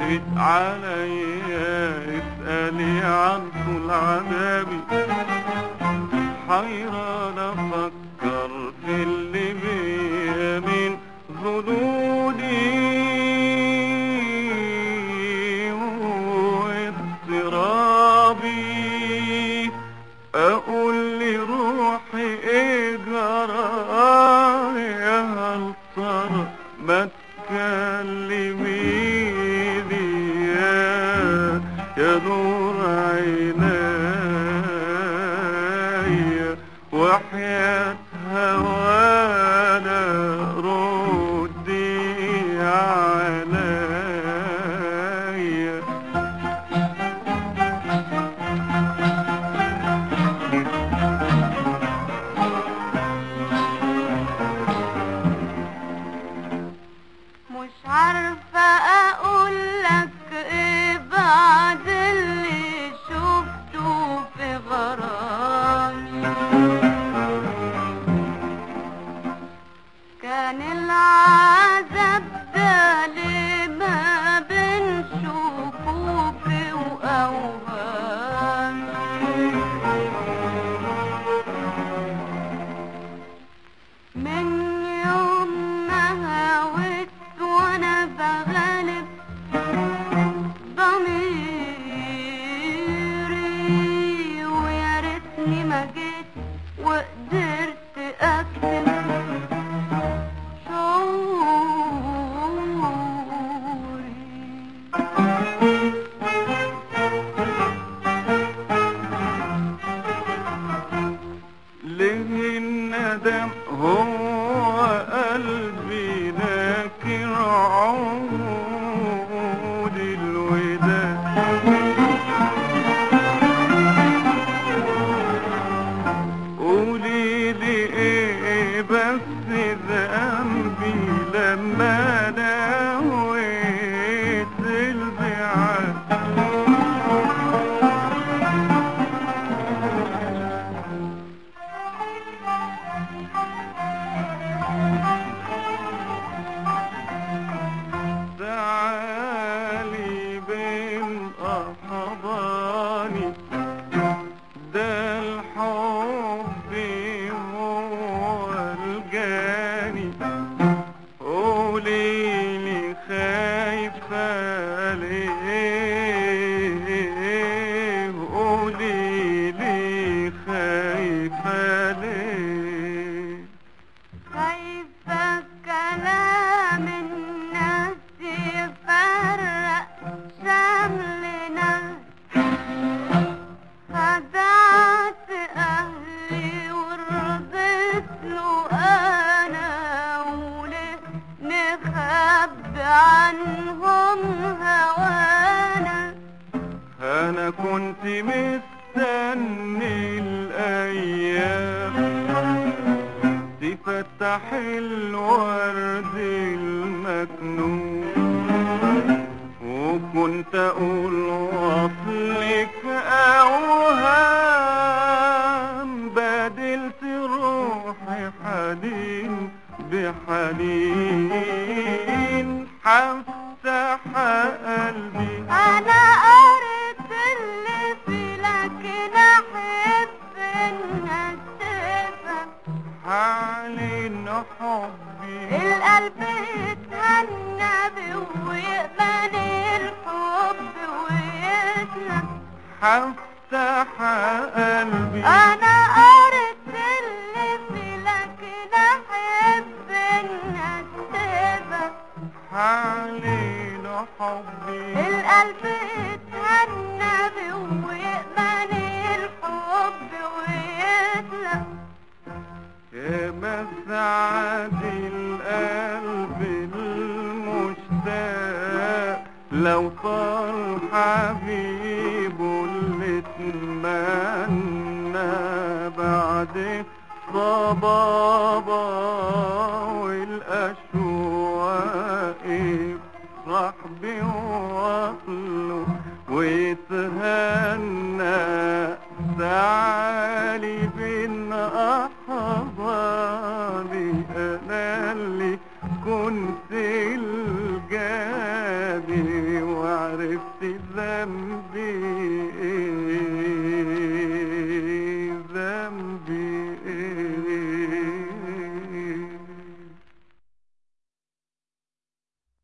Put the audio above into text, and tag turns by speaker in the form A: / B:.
A: رد عليا اسألي عن طول عذابي حيران افكر في اللي بيا من ظنوني واضطرابي اقول لروحي ايه جرى يا هل ترى ما تكلميني يا يا نور عيني وحياة هوانا ردي عليا
B: مش عارفة اقول لك ايه بعد اللي شفته في غرامي كان العذاب ده ليه ما بين شكوكي واوهامي من يوم ما هويت وانا بغلب ضميري ويا ريتني ما جيت وقدرت اكتب شعوري
A: ليه الندم هو قلبي لكن عود الوداع قولي لي ايه بس ذنبي لما نويت البعاد تعالي بين أحضاني ده الحب هو الجاني قولي لي خايفة ليه قولي لي خايفة ليه
B: خايفة كلام الناس يفرق شملنا خدعت أهلي ورضيت له أنا وليه نخبي عنهم هوانا
A: انا كنت مستني الايام تفتح الورد المكنون وكنت اقول وصلك اوهام بدلت روحي حنين بحنين هفتح قلبي
B: انا قريت اللي فيه لكن احب الناس تفهم
A: هعلن حبي
B: القلب يتهنى بيه ويقبل الحب ويسلم
A: هفتح قلبي
B: انا قريت اللي فيه لكن احب الناس تفهم
A: هعلن حبي
B: القلب يتهنى بيه ويقبل الحب ويسلم
A: يا مسعد القلب المشتاق لو طال حبيبه اللي اتمنى بعد صبابة والأشواق يفرح بوصله ويتهنى تعالي بين أحضاني أنا اللي كنت الجابي وعلي عرفت ذنبي